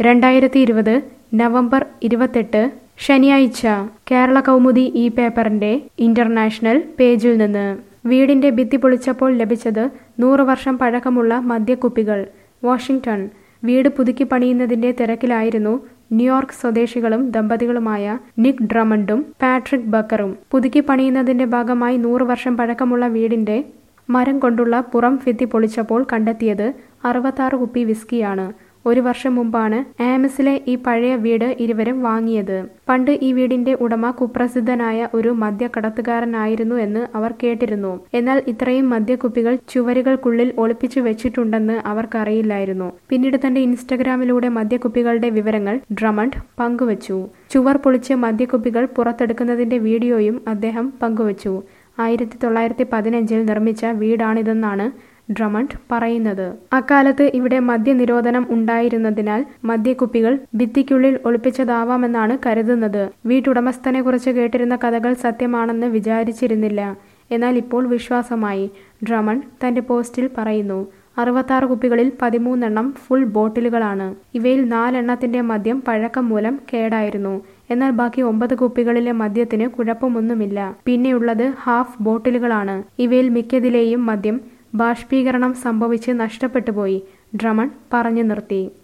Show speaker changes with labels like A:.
A: രണ്ടായിരത്തി ഇരുപത് നവംബർ ഇരുപത്തെട്ട് ശനിയാഴ്ച കേരള കൗമുദി ഈ പേപ്പറിന്റെ ഇന്റർനാഷണൽ പേജിൽ നിന്ന് വീടിന്റെ ഭിത്തി പൊളിച്ചപ്പോൾ ലഭിച്ചത് നൂറ് വർഷം പഴക്കമുള്ള മദ്യക്കുപ്പികൾ വാഷിംഗ്ടൺ വീട് പുതുക്കി പണിയുന്നതിന്റെ തിരക്കിലായിരുന്നു ന്യൂയോർക്ക് സ്വദേശികളും ദമ്പതികളുമായ നിക് ഡ്രമണ്ടും പാട്രിക് ബക്കറും പുതുക്കി പണിയുന്നതിന്റെ ഭാഗമായി നൂറ് വർഷം പഴക്കമുള്ള വീടിന്റെ മരം കൊണ്ടുള്ള പുറം ഭിത്തി പൊളിച്ചപ്പോൾ കണ്ടെത്തിയത് അറുപത്താറ് കുപ്പി വിസ്കിയാണ് ഒരു വർഷം മുമ്പാണ് ആമസിലെ ഈ പഴയ വീട് ഇരുവരും വാങ്ങിയത് പണ്ട് ഈ വീടിന്റെ ഉടമ കുപ്രസിദ്ധനായ ഒരു മദ്യക്കടത്തുകാരനായിരുന്നു എന്ന് അവർ കേട്ടിരുന്നു എന്നാൽ ഇത്രയും മദ്യക്കുപ്പികൾ ചുവരുകൾക്കുള്ളിൽ ഒളിപ്പിച്ചു വെച്ചിട്ടുണ്ടെന്ന് അവർക്കറിയില്ലായിരുന്നു പിന്നീട് തന്റെ ഇൻസ്റ്റഗ്രാമിലൂടെ മദ്യക്കുപ്പികളുടെ വിവരങ്ങൾ ഡ്രമണ്ട് പങ്കുവച്ചു ചുവർ പൊളിച്ച് മദ്യക്കുപ്പികൾ പുറത്തെടുക്കുന്നതിന്റെ വീഡിയോയും അദ്ദേഹം പങ്കുവച്ചു ആയിരത്തി തൊള്ളായിരത്തി പതിനഞ്ചിൽ നിർമ്മിച്ച വീടാണിതെന്നാണ് ഡ്രമണ്ട് പറയുന്നത് അക്കാലത്ത് ഇവിടെ മദ്യനിരോധനം ഉണ്ടായിരുന്നതിനാൽ മദ്യക്കുപ്പികൾ ഭിത്തിക്കുള്ളിൽ ഒളിപ്പിച്ചതാവാമെന്നാണ് കരുതുന്നത് വീട്ടുടമസ്ഥനെ കുറിച്ച് കേട്ടിരുന്ന കഥകൾ സത്യമാണെന്ന് വിചാരിച്ചിരുന്നില്ല എന്നാൽ ഇപ്പോൾ വിശ്വാസമായി ഡ്രമണ്ട് തന്റെ പോസ്റ്റിൽ പറയുന്നു അറുപത്താറ് കുപ്പികളിൽ പതിമൂന്നെണ്ണം ഫുൾ ബോട്ടിലുകളാണ് ഇവയിൽ നാലെണ്ണത്തിന്റെ മദ്യം പഴക്കം മൂലം കേടായിരുന്നു എന്നാൽ ബാക്കി ഒമ്പത് കുപ്പികളിലെ മദ്യത്തിന് കുഴപ്പമൊന്നുമില്ല പിന്നെയുള്ളത് ഹാഫ് ബോട്ടിലുകളാണ് ഇവയിൽ മിക്കതിലെയും മദ്യം ബാഷ്പീകരണം സംഭവിച്ച് നഷ്ടപ്പെട്ടുപോയി ഡ്രമൺ പറഞ്ഞു നിർത്തി